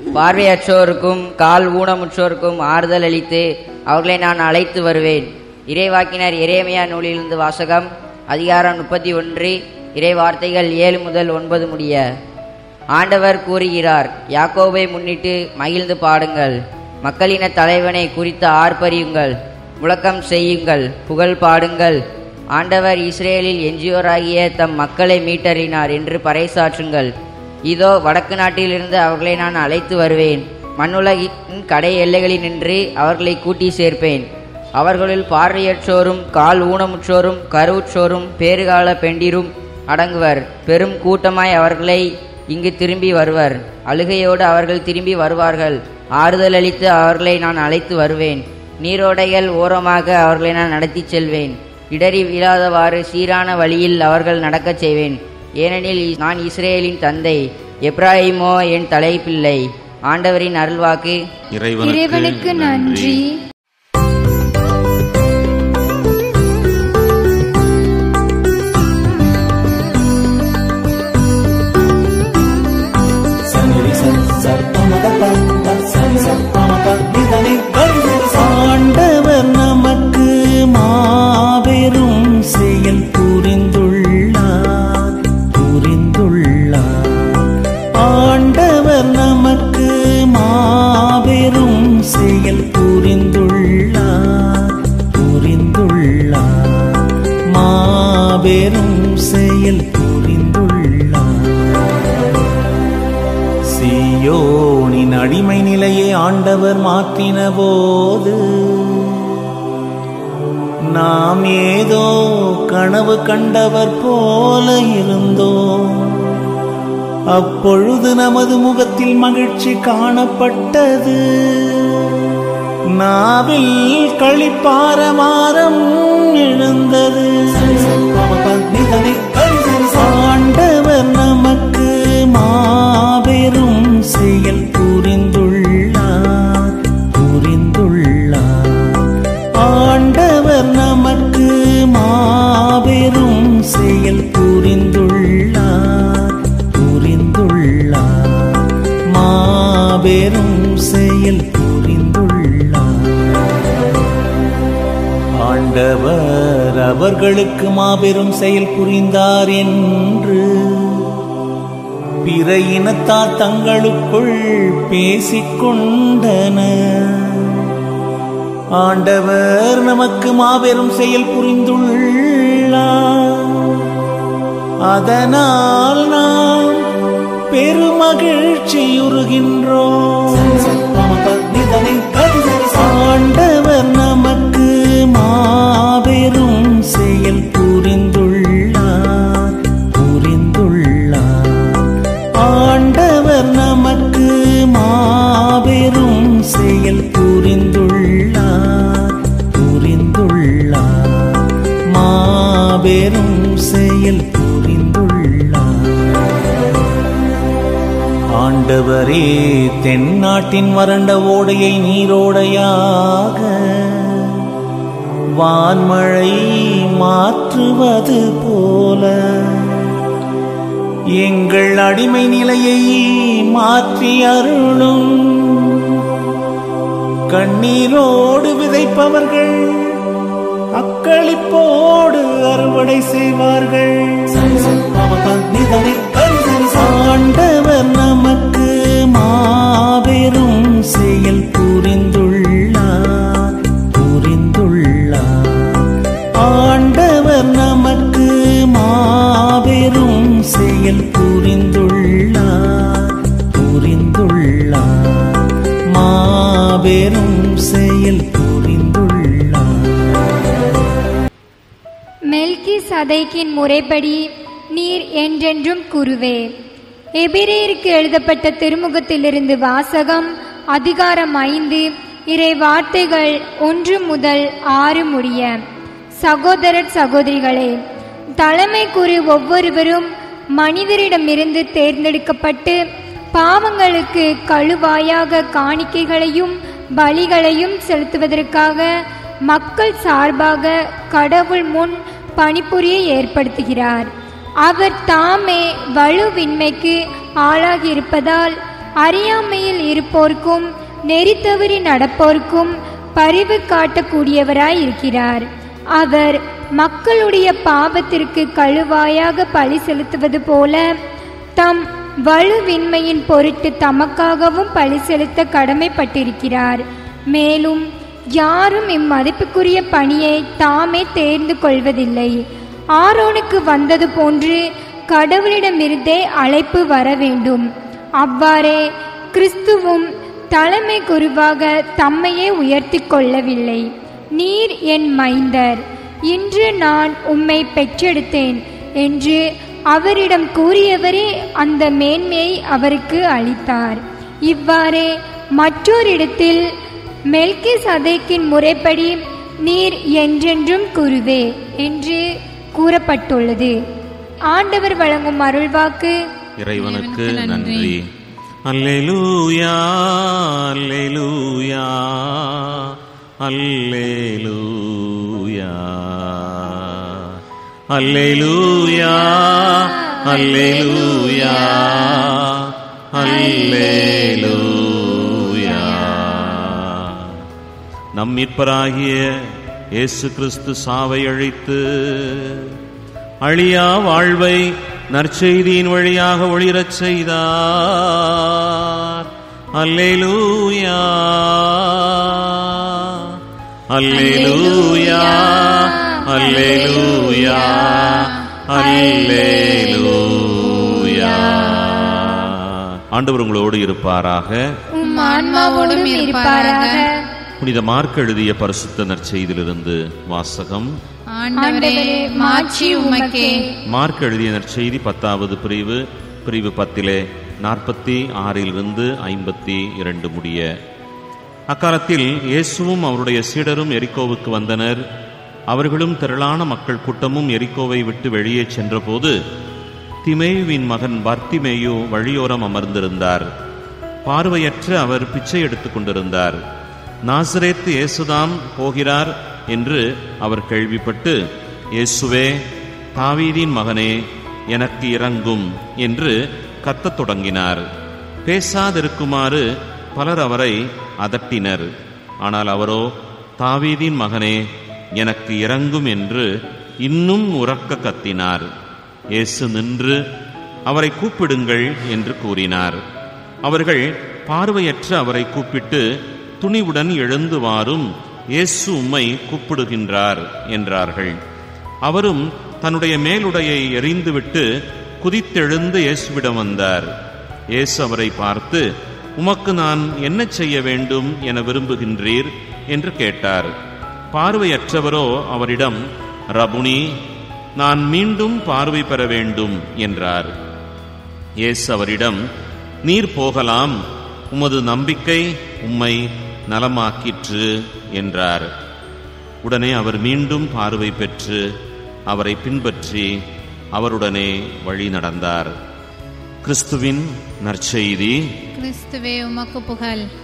பார்வையற்றோருக்கும் கால் ஊனமுற்றோருக்கும் ஆறுதல் அளித்து அவர்களை நான் அழைத்து வருவேன் இறைவாக்கினர் இறைமையா நூலிலிருந்து வாசகம் அதிகாரம் முப்பத்தி ஒன்று இறை வார்த்தைகள் ஏழு முதல் ஒன்பது முடிய ஆண்டவர் கூறுகிறார் யாக்கோபை முன்னிட்டு மகிழ்ந்து பாடுங்கள் மக்களின தலைவனை குறித்து ஆர்ப்பரியுங்கள் முழக்கம் செய்யுங்கள் புகழ் பாடுங்கள் ஆண்டவர் இஸ்ரேலில் எஞ்சியோராகிய தம் மக்களை மீட்டறினார் என்று பறைசாற்றுங்கள் இதோ வடக்கு நாட்டிலிருந்து அவர்களை நான் அழைத்து வருவேன் மண்ணுலகின் கடை எல்லைகளில் நின்று அவர்களை கூட்டி சேர்ப்பேன் அவர்களுள் பார்வையற்றோரும் கால் ஊனமுற்றோரும் கருவுற்றோரும் பேறுகால பெண்டிரும் அடங்குவர் பெரும் கூட்டமாய் அவர்களை இங்கு திரும்பி வருவர் அழுகையோடு அவர்கள் திரும்பி வருவார்கள் ஆறுதல் அளித்து அவர்களை நான் அழைத்து வருவேன் நீரோடைகள் ஓரமாக அவர்களை நான் நடத்திச் செல்வேன் இடறி விழாதவாறு சீரான வழியில் அவர்கள் நடக்கச் செய்வேன் ஏனெனில் நான் இஸ்ரேலின் தந்தை எப்ராஹிமோ என் தலைப்பிள்ளை ஆண்டவரின் அருள்வாக்கு இறைவனுக்கு நன்றி ஆண்டவர் நமக்கு மாபெரும் செயல் புரிந்துள்ளார் புரிந்துள்ளார் ஆண்டவர் நமக்கு மாபெரும் செயல் புரிந்துள்ளார் புரிந்துள்ளார் மாபெரும் செயல் புரிந்துள்ளார் சீயோனின் அடிமை நிலையை ஆண்டவர் மாற்றின போது நாம் ஏதோ கனவு கண்டவர் போல இருந்தோம் அப்பொழுது நமது முகத்தில் மகிழ்ச்சி காணப்பட்டது நாவில் களிப்பாரமாரம் எழுந்தது ஆண்டவர் நமக்கு மாபெரும் செயல் புரிந்துள்ளார் புரிந்துள்ளார் ஆண்டவர் நமக்கு மாபெரும் செயல் புரிந்துள்ளார் புரிந்துள்ளார் மாபெரும் செயல் புரிந்துள்ளார் ஆண்டவர் அவர்களுக்கு மாபெரும் செயல் புரிந்தார் என்று பிற இனத்தார் தங்களுக்குள் பேசிக்கொண்டனர் ஆண்டவர் நமக்கு மாபெரும் செயல் புரிந்துள்ளார் அதனால் நாம் பெருமகிழ்ச்சியுறுகின்றோம் ஆண்டவர் நமக்கு மாபெரும் செயல் புரிந்துள்ளார் புரிந்துள்ளார் ஆண்டவர் நமக்கு மாபெரும் செயல் புரிந்துள்ளார் புரிந்துள்ளார் மாபெரும் செயல் புரிந்துள்ளார் ஆண்டவரே தென்னாட்டின் வறண்ட ஓடையை நீரோடையாக வான்மழை மாற்றுவது போல எங்கள் அடிமை நிலையை மாற்றி அருளும் கண்ணீரோடு விதைப்பவர்கள் அக்களிப்போடு அறுவடை செய்வார்கள் ஆண்டவர் நமக்கு மாபெரும் செயல் புரிந்துள்ளார் புரிந்துள்ளார் ஆண்டவர் நமக்கு மாபெரும் செயல் புரிந்துள்ளார் புரிந்துள்ளார் மாபெரும் செயல் புரிந்துள்ளார் மெல்கி சதைக்கின் முறைப்படி நீர் என்றென்றும் கூறுவே எபிரேயருக்கு எழுதப்பட்ட திருமுகத்திலிருந்து வாசகம் அதிகாரம் ஐந்து இறை வார்த்தைகள் ஒன்று முதல் ஆறு முடிய சகோதரர் சகோதரிகளே தலைமை கூறி ஒவ்வொருவரும் மனிதரிடமிருந்து தேர்ந்தெடுக்கப்பட்டு பாவங்களுக்கு கழுவாயாக காணிக்கைகளையும் பலிகளையும் செலுத்துவதற்காக மக்கள் சார்பாக கடவுள் முன் பணிபுரிய ஏற்படுத்துகிறார் அவர் தாமே வலுவின்மைக்கு ஆளாகியிருப்பதால் அறியாமையில் இருப்போர்க்கும் நெறி தவறி நடப்போர்க்கும் பரிவு காட்டக்கூடியவராய் இருக்கிறார் அவர் மக்களுடைய பாவத்திற்கு கழுவாயாக பழி செலுத்துவது போல தம் வலுவின்மையின் பொருட்டு தமக்காகவும் பழி செலுத்த கடமைப்பட்டிருக்கிறார் மேலும் யாரும் இம்மதிப்புக்குரிய பணியை தாமே தேர்ந்து கொள்வதில்லை ஆரோனுக்கு வந்தது போன்று கடவுளிடமிருந்தே அழைப்பு வர வேண்டும் அவ்வாறே கிறிஸ்துவும் தலைமை குருவாக தம்மையே உயர்த்தி கொள்ளவில்லை நீர் என் மைந்தர் இன்று நான் உம்மை பெற்றெடுத்தேன் என்று அவரிடம் கூறியவரே அந்த மேன்மையை அவருக்கு அளித்தார் இவ்வாறே மற்றொரிடத்தில் மெல்கி சதைக்கின் முறைப்படி நீர் என்றென்றும் குருவே என்று கூறப்பட்டுள்ளது ஆண்டவர் வழங்கும் அருள்வாக்கு இறைவனுக்கு நன்றி அல்லேலூயா அல்லேலூயா அல்லேலூயா அல்லேலூயா அல்லேலூயா அல்லேலூயா நம் மீட்பராகிய இயேசு கிறிஸ்து சாவை அழித்து அழியா வாழ்வை நற்செய்தியின் வழியாக ஒளிரச் செய்தார் அல்லேலூயா அல்லேலூயா அல்லேலூயா அல்லேலூயா ஆண்டவர் உங்களோடு இருப்பாராக உம் ஆன்மாவோடும் இருப்பாராக புனித மார்க் எழுதிய பரிசுத்த நற்செய்தியிலிருந்து வாசகம் ஆண்டவரே மாட்சி உமக்கே மார்க் எழுதிய நற்செய்தி பத்தாவது பிரிவு பிரிவு பத்திலே நாற்பத்தி ஆறிலிருந்து ஐம்பத்தி இரண்டு முடிய அக்காலத்தில் இயேசுவும் அவருடைய சீடரும் எரிக்கோவுக்கு வந்தனர் அவர்களும் திரளான மக்கள் கூட்டமும் எரிக்கோவை விட்டு வெளியே சென்றபோது திமேயுவின் மகன் பர்த்திமேயு வழியோரம் அமர்ந்திருந்தார் பார்வையற்ற அவர் பிச்சை எடுத்துக் கொண்டிருந்தார் நாசரேத்து இயேசுதாம் போகிறார் என்று அவர் கேள்விப்பட்டு இயேசுவே தாவீதின் மகனே எனக்கு இறங்கும் என்று கத்தத் தொடங்கினார் பேசாதிருக்குமாறு பலர் அவரை அதட்டினர் ஆனால் அவரோ தாவீதின் மகனே எனக்கு இறங்கும் என்று இன்னும் உறக்க கத்தினார் இயேசு நின்று அவரை கூப்பிடுங்கள் என்று கூறினார் அவர்கள் பார்வையற்ற அவரை கூப்பிட்டு துணிவுடன் எழுந்து வாரும் இயேசு உம்மை கூப்பிடுகின்றார் என்றார்கள் அவரும் தன்னுடைய மேலுடையை எறிந்துவிட்டு குதித்தெழுந்து இயேசுவிடம் வந்தார் இயேசு அவரை பார்த்து உமக்கு நான் என்ன செய்ய வேண்டும் என விரும்புகின்றீர் என்று கேட்டார் பார்வையற்றவரோ அவரிடம் ரபுனி நான் மீண்டும் பார்வை பெற வேண்டும் என்றார் இயேசு அவரிடம் நீர் போகலாம் உமது நம்பிக்கை உம்மை நலமாக்கிற்று என்றார் உடனே அவர் மீண்டும் பார்வை பெற்று அவரை பின்பற்றி அவருடனே வழி நடந்தார் கிறிஸ்துவின் நற்செய்தி கிறிஸ்துவே உமக்கு புகழ்